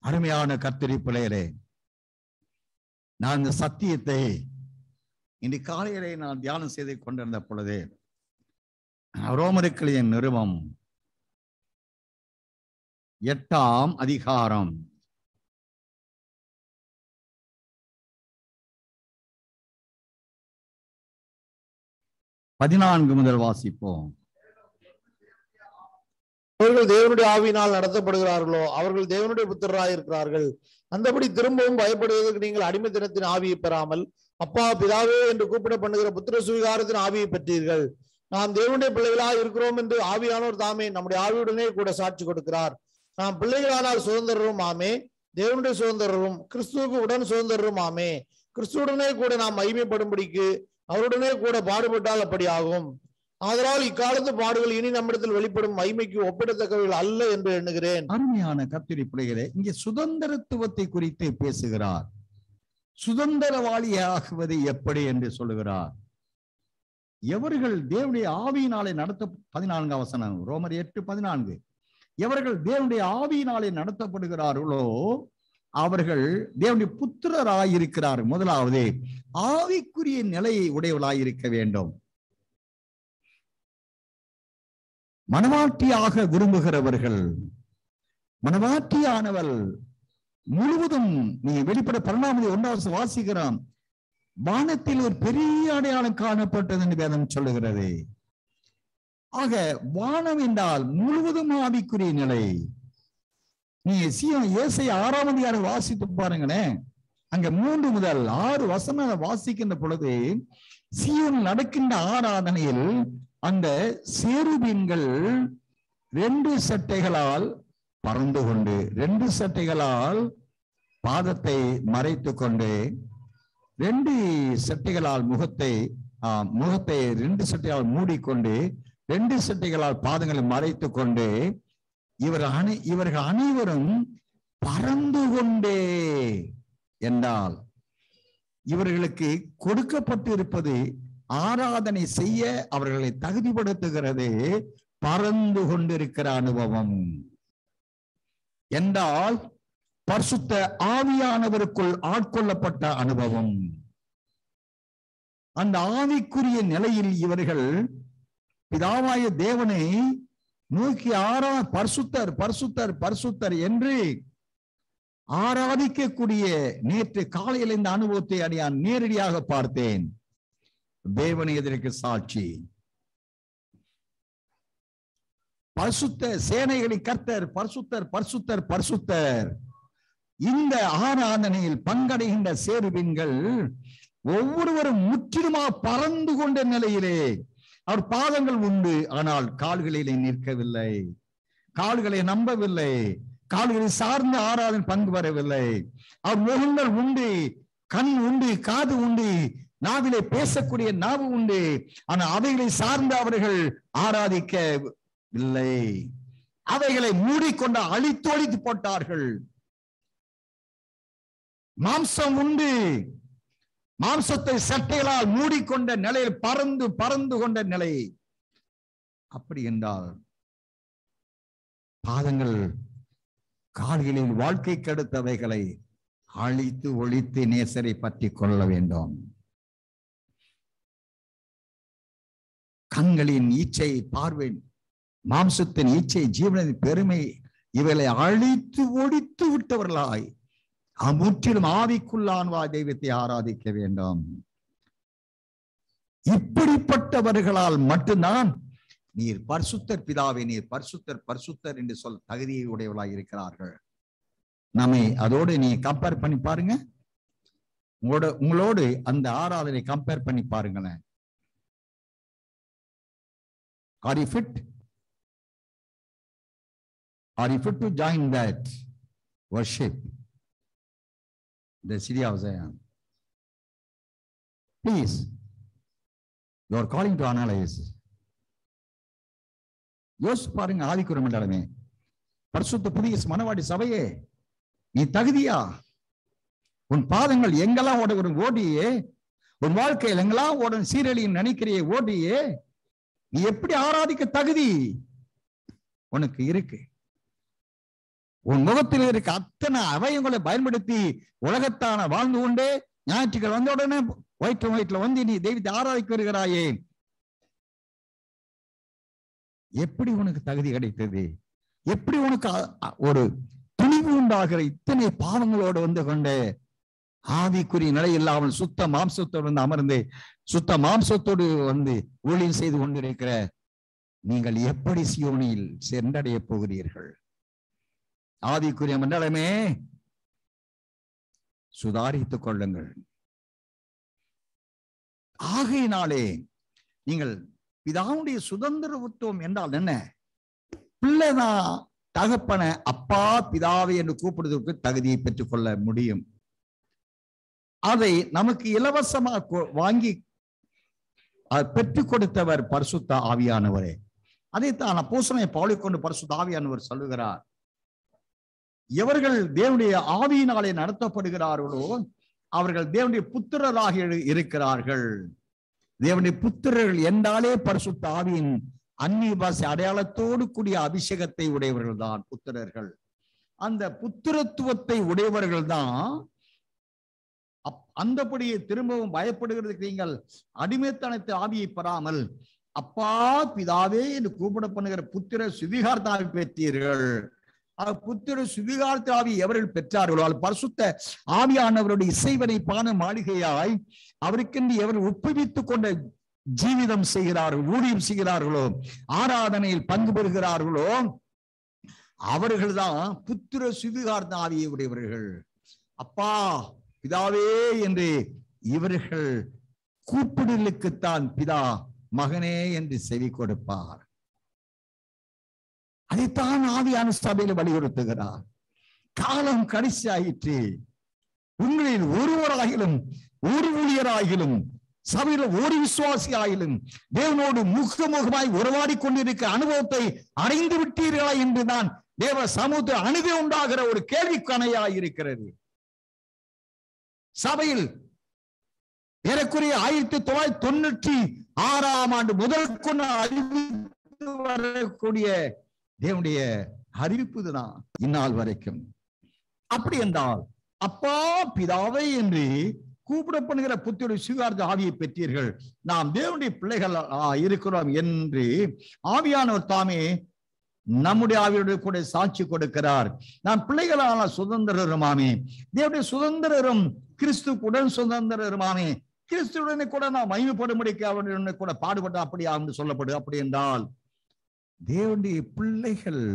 அருமையான கர்த்தரி பிள்ளையரே நான் இந்த சத்தியத்தை இன்று காலையிலே நான் தியானம் செய்து கொண்டிருந்த பொழுது ரோமருக்களின் நிறுவம் எட்டாம் அதிகாரம் பதினான்கு முதல் வாசிப்போம் அவர்கள் தேவனுடைய ஆவியினால் நடத்தப்படுகிறார்களோ அவர்கள் தேவனுடைய புத்திரராய் இருக்கிறார்கள் அந்தபடி திரும்பவும் பயப்படுவதற்கு நீங்கள் அடிமை தினத்தின் ஆவியை பெறாமல் அப்பா பிதாவே என்று கூப்பிட பண்ணுகிற புத்திர சுவிகாரத்தின் ஆவியை பெற்றீர்கள் நாம் தேவனுடைய பிள்ளைகளாய் இருக்கிறோம் என்று ஆவியானோர் தாமே நம்முடைய ஆவியுடனே கூட சாட்சி கொடுக்கிறார் நாம் பிள்ளைகளானால் சுதந்திரரும் ஆமே தேவனுடைய சுதந்திரரும் கிறிஸ்துவுக்கு உடன் சுதந்திரரும் ஆமே கிறிஸ்துவுடனே கூட நாம் மகிமைப்படும்படிக்கு அவருடனே கூட பாடுபட்டால் அப்படி ஆகும் ஆதலால் இக்காலத்து பாடுகள் இனி நம்மிடத்தில் வெளிப்படும் மகிமைக்கு ஒப்பிடத்தக்கவைகள் அல்ல என்று எண்ணுகிறேன் அருமையான கத்திரி பிள்ளைகளே இங்கே சுதந்திரத்துவத்தை குறித்து பேசுகிறார் சுதந்திரவாளியாகுவது எப்படி என்று சொல்லுகிறார் எவர்கள் தேவனுடைய ஆவியினாலே நடத்த பதினான்கு வசனம் ரோமர் எட்டு பதினான்கு எவர்கள் தேவனுடைய ஆவியினாலே நடத்தப்படுகிறார்களோ அவர்கள் தேவனுடைய புத்திரராயிருக்கிறார் முதலாவது ஆவிக்குரிய நிலையை உடையவளாயிருக்க வேண்டும் மனவாட்டியாக விரும்புகிறவர்கள் மனவாட்டியானவள் முழுவதும் நீ வெளிப்பட பரிணாமதி ஒன்றாவது வாசிக்கிறான் வானத்தில் ஒரு பெரிய அடையாளம் காணப்பட்டது என்று வேதம் சொல்லுகிறது ஆக வானம் என்றால் முழுவதும் ஆவிக்குரிய நிலை நீ சீயம் ஏசை ஆறாம் அதிகாரம் வாசித்து பாருங்களேன் அங்க மூன்று முதல் ஆறு வசனம் வாசிக்கின்ற பொழுது சீயோன் நடக்கின்ற ஆராதனையில் அந்த சேருபீன்கள் ரெண்டு சட்டைகளால் பறந்து கொண்டு ரெண்டு சட்டைகளால் பாதத்தை மறைத்து கொண்டு ரெண்டு சட்டைகளால் முகத்தை ஆஹ், முகத்தை ரெண்டு சட்டையால் மூடிக்கொண்டு ரெண்டு சட்டைகளால் பாதங்களை மறைத்து கொண்டு இவர் அனை இவர்கள் அனைவரும் பறந்து கொண்டே என்றால் இவர்களுக்கு கொடுக்கப்பட்டிருப்பது ஆராதனை செய்ய அவர்களை தகுதிப்படுத்துகிறது பறந்து கொண்டிருக்கிற அனுபவம் என்றால் பரிசுத்த ஆவியானவருக்குள் ஆட்கொள்ளப்பட்ட அனுபவம் அந்த ஆவிக்குரிய நிலையில் இவர்கள் பிதாவாய தேவனை நோக்கி ஆரா பரிசுத்தர் பரிசுத்தர் பரிசுத்தர் என்று ஆராதிக்கக்கூடிய நேற்று காலையில் இந்த அனுபவத்தை அடியான் நேரடியாக பார்த்தேன் தேவனை இதற்கு சாட்சி பரிசுத்த சேனைகளின் கர்த்தர் பரிசுத்தர் பரிசுத்தர் பரிசுத்தர் இந்த ஆராதனையில் பங்கடைகின்ற சேருபின்கள் ஒவ்வொருவரும் முற்றிலுமா பறந்து கொண்ட நிலையிலே அவர் பாதங்கள் உண்டு ஆனால் கால்களிலே நிற்கவில்லை கால்களை நம்பவில்லை கால்களை சார்ந்த ஆராதனை பங்கு பெறவில்லை அவர் முகங்கள் உண்டு கண் உண்டு காது உண்டு நாவிலே பேசக்கூடிய நாவு உண்டு ஆனா அவைகளை சார்ந்து அவர்கள் ஆராதிக்கவில்லை அவைகளை மூடிக்கொண்டு அழித்து ஒழித்து போட்டார்கள் மாம்சம் உண்டு மாம்சத்தை சட்டைகளால் மூடிக்கொண்ட நிலையில் பறந்து பறந்து கொண்ட நிலை அப்படி என்றால் பாதங்கள் கால்களில் வாழ்க்கை கெடுத்தவைகளை அழித்து ஒழித்து நேசரை பற்றி கொள்ள வேண்டும் கண்களின் ஈச்சை பார்வை மாம்சத்தின் ஈச்சை ஜீவனின் பெருமை இவைகளை அழித்து ஒழித்து விட்டவர்களாய் முற்றிலும் ஆவிக்குள்ளான்வா தெய்வத்தை ஆராதிக்க வேண்டும் இப்படிப்பட்டவர்களால் மட்டும்தான் நீர் பரிசுத்தர் பிதாவே நீர் பரிசுத்தர் பரிசுத்தர் என்று சொல் தகுதியை உடையவர்களாய் இருக்கிறார்கள் நம்மை அதோடு நீ கம்பேர் பண்ணி பாருங்க உங்களோட உங்களோடு அந்த ஆராதனை கம்பேர் பண்ணி பாருங்களேன் are you fit are you fit to join that worship the city of Zion. Please, you are calling to analyze. யோசிச்சு பாருங்க ஆதிக்குற மண்டலமே பரிசுத்த புதிய மனவாடி சபையே நீ தகுதியா உன் பாதங்கள் எங்கெல்லாம் ஓட ஒரு ஓடியே உன் வாழ்க்கையில் எங்கெல்லாம் ஓட சீரழியும் நினைக்கிறிய ஓடியே நீ எப்படி ஆராதிக்க தகுதி உனக்கு இருக்கு உன் முகத்தில் இருக்க அத்தனை அவயங்களை பயன்படுத்தி உலகத்தான வாழ்ந்து கொண்டே ஞாயிற்றுக்கிழமை வந்த உடனே வயிற்று வயிற்றுல வந்து நீ தெய்வத்தை ஆராய்க்கு வருகிறாயே எப்படி உனக்கு தகுதி கிடைத்தது எப்படி உனக்கு அ- அ- ஒரு துணிவு உண்டாகிற இத்தனை பாவங்களோடு வந்து கொண்டு ஆவிக்குரிய நிலை இல்லாமல் சுத்த மாம்சத்தோடு வந்து அமர்ந்து சுத்த மாம்சத்தோடு வந்து ஊழியம் செய்து கொண்டிருக்கிற நீங்கள் எப்படி சியோனில் சென்றடைய போகிறீர்கள் ஆவிக்குரிய மண்டலமே சுதாரித்துக் கொள்ளுங்கள் ஆகையினாலே நீங்கள் பிதாவுடைய சுதந்திரத்துவம் என்றால் என்ன பிள்ளைதான் தகப்பன அப்பா பிதாவை என்று கூப்பிடுவதற்கு தகுதியை பெற்றுக்கொள்ள முடியும் அதை நமக்கு இலவசமாக கொ- வாங்கி அஹ், பெற்றுக் கொடுத்தவர் பரிசுத்த ஆவியானவரே அதைத்தான் அப்போசனை பவுலை கொண்டு பரிசுத்த ஆவியானவர் சொல்லுகிறார் எவர்கள் தேவனுடைய ஆவியினாலே நடத்தப்படுகிறார்களோ அவர்கள் தேவனுடைய புத்திரராக இரு- இருக்கிறார்கள் தேவனுடைய புத்திரர்கள் என்றாலே பரிசுத்த ஆவியின் அந்நிய பாஷை அடையாளத்தோடு கூடிய அபிஷேகத்தை உடையவர்கள் தான் புத்திரர்கள் அந்த புத்திரத்துவத்தை உடையவர்கள் தான் அந்தபடியே திரும்பவும் பயப்படுகிறதுக்கு நீங்கள் அடிமைத்தனத்தை ஆவியை பெறாமல் அப்பா பிதாவே என்று கூப்பிட பண்ணுகிற புத்திர சுவிகார்த்தாவை பெற்றீர்கள் அஹ் புத்திர சுவிகார்த்த ஆவி எவர்கள் பெற்றார்களோ அது பரிசுத்த ஆவியானவருடைய இசைவரை பான மாளிகையாய் அவருக்கென்று எவர் ஒப்புவித்துக் கொண்ட ஜீவிதம் செய்கிறார்கள் ஊழியம் செய்கிறார்களோ ஆராதனையில் பங்கு பெறுகிறார்களோ அவர்கள்தான் புத்திர சுவிகார்த்த ஆவியை உடையவர்கள் அப்பா பிதாவே என்று இவர்கள் கூப்பிடலுக்குத்தான் பிதா மகனே என்று செவி கொடுப்பார் அதைத்தான் ஆவியான சபையில் வலியுறுத்துகிறார் காலம் கடைசி ஆயிற்று உங்களில் ஒருவராகிலும் ஒரு ஊழியராகிலும் சபையில ஒரு விசுவாசி ஆகிலும் தேவனோடு முகமுகமாய் உறவாடி கொண்டிருக்க அனுபவத்தை அடைந்து விட்டீர்களா என்றுதான் தேவ சமூக அணுக உண்டாகிற ஒரு கேள்விக்கணையாய் இருக்கிறது சபையில் ஏறக்குறைய ஆயிரத்தி தொள்ளாயிரத்தி தொண்ணூற்றி ஆறாம் ஆண்டு முதல் கொண்டு அறிவித்து வரக்கூடிய தேவனுடைய அறிவிப்பு தான் இந்நாள் வரைக்கும் அப்படி என்றால் அப்பா பிதாவை என்று கூப்பிடப்படுகிற புத்திர சுகார்த்த ஆவியை பெற்றீர்கள் நாம் தேவனுடைய பிள்ளைகள் ஆ, இருக்கிறோம் என்று ஆவியானவர் தாமே நம்முடைய ஆவியோடு கூட சாட்சி கொடுக்கிறார் நாம் பிள்ளைகளான சுதந்திரருமாமே தேவனுடைய சுதந்திரரும் கிறிஸ்துவுடன் சுதந்திரருமாமே கிறிஸ்துவுடனே கூட நாம் மகிமைப்படும்படிக்கு அவருடனே கூட பாடுபட்ட அப்படி என்று சொல்லப்படு அப்படி என்றால் தேவனுடைய பிள்ளைகள்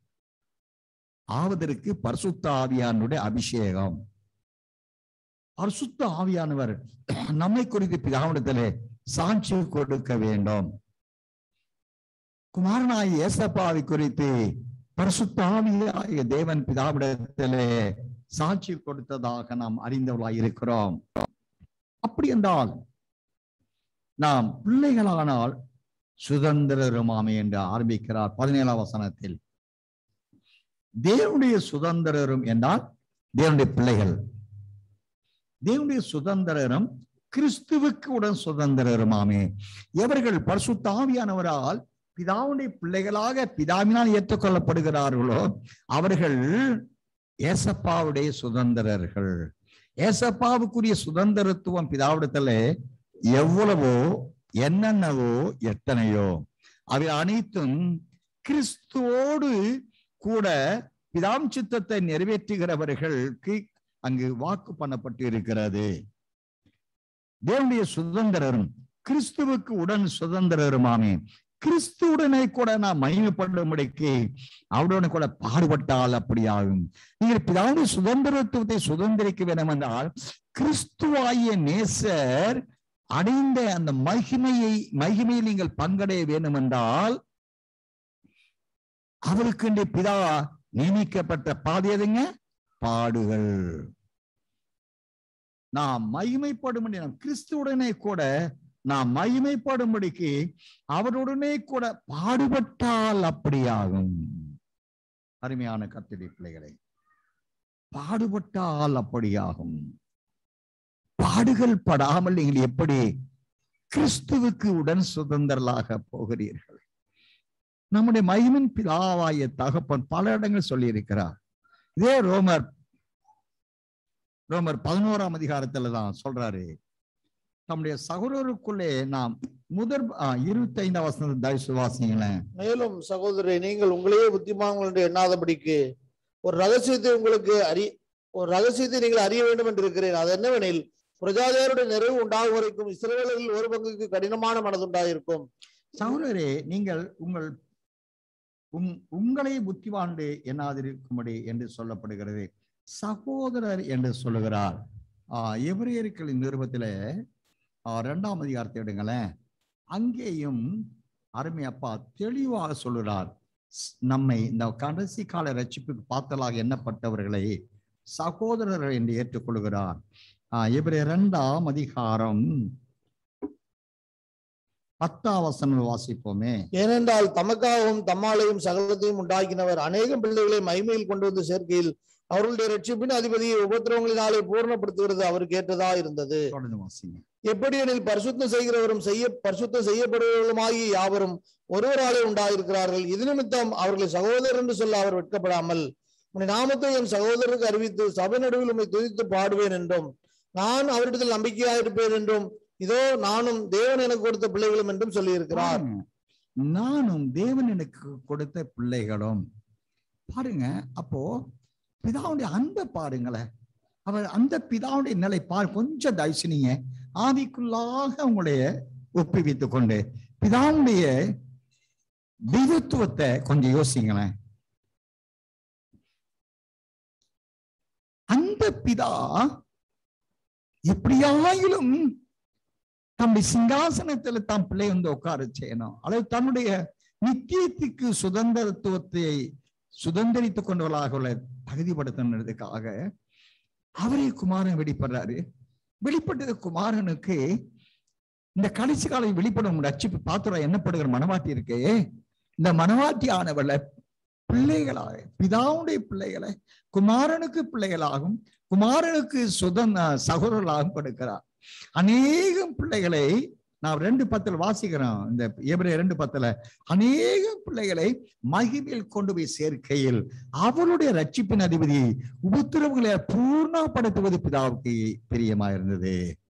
ஆவதற்கு பரிசுத்த ஆவியானுடைய அபிஷேகம் பரிசுத்த ஆவியானவர் நம்மை குறித்து பிதாவிடத்திலே சாட்சி கொடுக்க வேண்டும் குமாரனாய் ஏசப்பாவை குறித்து பரிசுத்த ஆவியாகிய தேவன் பிதாவிடத்திலே சாட்சி கொடுத்ததாக நாம் அறிந்தவர்களாய் இருக்கிறோம் அப்படி என்றால் நாம் பிள்ளைகளானால் சுதந்திரருமாமே என்று ஆரம்பிக்கிறார் பதினேழாம் வசனத்தில் தேவனுடைய சுதந்திரரும் என்றால் தேவனுடைய பிள்ளைகள் தேவனுடைய சுதந்திரரும் கிறிஸ்துவுக்கு உடன் சுதந்திரருமாமே எவர்கள் பரிசுத்த ஆவியானவரால் பிதாவுடைய பிள்ளைகளாக பிதாவினால் ஏற்றுக்கொள்ளப்படுகிறார்களோ அவர்கள் ஏசப்பாவுடைய சுதந்திரர்கள் ஏசப்பாவுக்குரிய சுதந்திரத்துவம் பிதாவிடத்துல எவ்வளவோ என்னென்னவோ எத்தனையோ அவை அனைத்தும் கிறிஸ்துவோடு கூட பிதாம் சித்தத்தை நிறைவேற்றுகிறவர்களுக்கு அங்கு வாக்கு பண்ணப்பட்டு இருக்கிறது தேவனுடைய சுதந்திரரும் கிறிஸ்துவுக்கு உடன் சுதந்திரருமாமே கிறிஸ்துவுடனே கூட நாம் மகிமைப்படும்படிக்கு அவருடன் கூட பாடுபட்டால் அப்படியாகும் நீங்கள் பிதாவுடைய சுதந்திரத்துவத்தை சுதந்திரிக்க வேண்டும் என்றால் கிறிஸ்துவாகிய நேசர் அடைந்த அந்த மகிமையை மகிமையில் நீங்கள் பங்கடைய வேண்டும் என்றால் அவருக்கு பிதா நியமிக்கப்பட்ட பாதை எதுங்க பாடுகள் நாம் மகிமைப்படும்படி நாம் கிறிஸ்துவுடனே கூட நாம் மகிமைப்படும்படிக்கு அவருடனே கூட பாடுபட்டால் அப்படியாகும் அருமையான கத்திரி பிள்ளைகளை பாடுபட்டால் அப்படியாகும் பாடுகள் படாமல் நீங்கள் எப்படி கிறிஸ்துவுக்கு உடன் சுதந்திரலாக போகிறீர்கள் நம்முடைய மகிமின் பிதாவாய தகப்பன் பல இடங்கள் சொல்லியிருக்கிறார் இதே ரோமர் ரோமர் பதினோராம் அதிகாரத்துல தான் சொல்றாரு தம்முடைய சகோதரருக்குள்ளே நாம் முதற் இருபத்தி ஐந்தாம் வசனம் தயவு வாசிங்களேன் மேலும் சகோதரரை நீங்கள் உங்களையே புத்திமான்கள் என்று எண்ணாதபடிக்கு ஒரு ரகசியத்தை உங்களுக்கு அறி ஒரு ரகசியத்தை நீங்கள் அறிய வேண்டும் என்று இருக்கிறேன் அது என்னவெனில் பிரஜாதியாருடைய நிறைவு உண்டாகும் வரைக்கும் இஸ்ரவேலர்கள் ஒரு பங்குக்கு கடினமான மனதுண்டாயிருக்கும் சகோதரரே நீங்கள் உங்கள் உங் உங்களை புத்திவாண்டு எண்ணாதிருக்கும்படி என்று சொல்லப்படுகிறது சகோதரர் என்று சொல்லுகிறார் ஆஹ் எபிரேயர்களின் நிருபத்திலே ஆஹ் இரண்டாம் அதிகாரத்தை எடுங்களேன் அங்கேயும் அருமை அப்பா தெளிவாக சொல்லுகிறார் ஸ்- நம்மை இந்த கடைசி கால ரட்சிப்புக்கு பார்த்தலாக எண்ணப்பட்டவர்களை சகோதரர் என்று ஏற்றுக்கொள்கிறார் ஆஹ் எபிரேயர் இரண்டாம் அதிகாரம் பத்தாம் வசனம் வாசிப்போமே ஏனென்றால் தமக்காகவும் தம்மாலையும் சகலத்தையும் உண்டாக்கினவர் அநேகம் பிள்ளைகளை மைமையில் கொண்டு வந்து சேர்க்கையில் அவர்களுடைய ரட்சிப்பின் அதிபதியை உபத்திரவங்களினாலே பூர்ணப்படுத்துகிறது அவருக்கு ஏற்றதா இருந்தது தொடர்ந்து வாசிங்க எப்படி எனில் பரிசுத்தம் செய்கிறவரும் செய்ய பரிசுத்தம் செய்யப்படுபவர்களுமாகிய யாவரும் ஒருவராலே உண்டாயிருக்கிறார்கள் இது நிமித்தம் அவர்களை சகோதரர் என்று சொல்ல அவர் வெட்கப்படாமல் உன்னை நாமத்தை என் சகோதரருக்கு அறிவித்து சபை நடுவில் உம்மை துதித்து பாடுவேன் என்றும் நான் அவரிடத்தில் நம்பிக்கையாயிருப்பேன் என்றும் இதோ நானும் தேவன் எனக்கு கொடுத்த பிள்ளைகளும் என்றும் சொல்லியிருக்கிறார் பாருங்க, நானும் தேவன் எனக்கு கொடுத்த பிள்ளைகளும் பாருங்க அப்போ பிதாவுடைய அன்பை பாருங்களேன் அவர் அந்த பிதாவுடைய நிலை பார் கொஞ்சம் தயவுசு நீங்க ஆவிக்குள்ளாக உங்களுடைய ஒப்புவித்துக் கொண்டு பிதாவுடைய தெய்வத்துவத்தை கொஞ்சம் யோசிங்களேன் அந்த பிதா எப்படியாயிலும் தம்முடைய சிங்காசனத்துல தாம் பிள்ளை வந்து உட்கார செய்யணும் அல்லது தன்னுடைய நித்தியத்துக்கு சுதந்திரத்துவத்தை சுதந்திரித்துக் கொண்டவர்களாக உள்ள தகுதிப்படுத்தினதுக்காக அவரே குமாரன் வெளிப்படுறாரு வெளிப்பட்டது குமாரனுக்கு இந்த கடைசி காலம் வெளிப்படும் ரட்சிப்பு பாத்திரம் என்னப்படுகிற மனவாட்டி இருக்கே இந்த மனவாட்டி ஆனவள பிள்ளைகளாக பிதாவுடைய பிள்ளைகளை குமாரனுக்கு பிள்ளைகளாகும் குமாரனுக்கு சுதன் சகோதரர்களாகவும் கொடுக்கிறார் அநேகம் பிள்ளைகளை நான் ரெண்டு பத்துல வாசிக்கிறோம் இந்த ஏப்ரல் ரெண்டு பத்துல அநேகம் பிள்ளைகளை மகிமையில் கொண்டு போய் சேர்க்கையில் அவருடைய ரட்சிப்பின் அதிபதி உபத்திரவங்களை பூர்ணப்படுத்துவது பிதாவுக்கு பிரியமா இருந்தது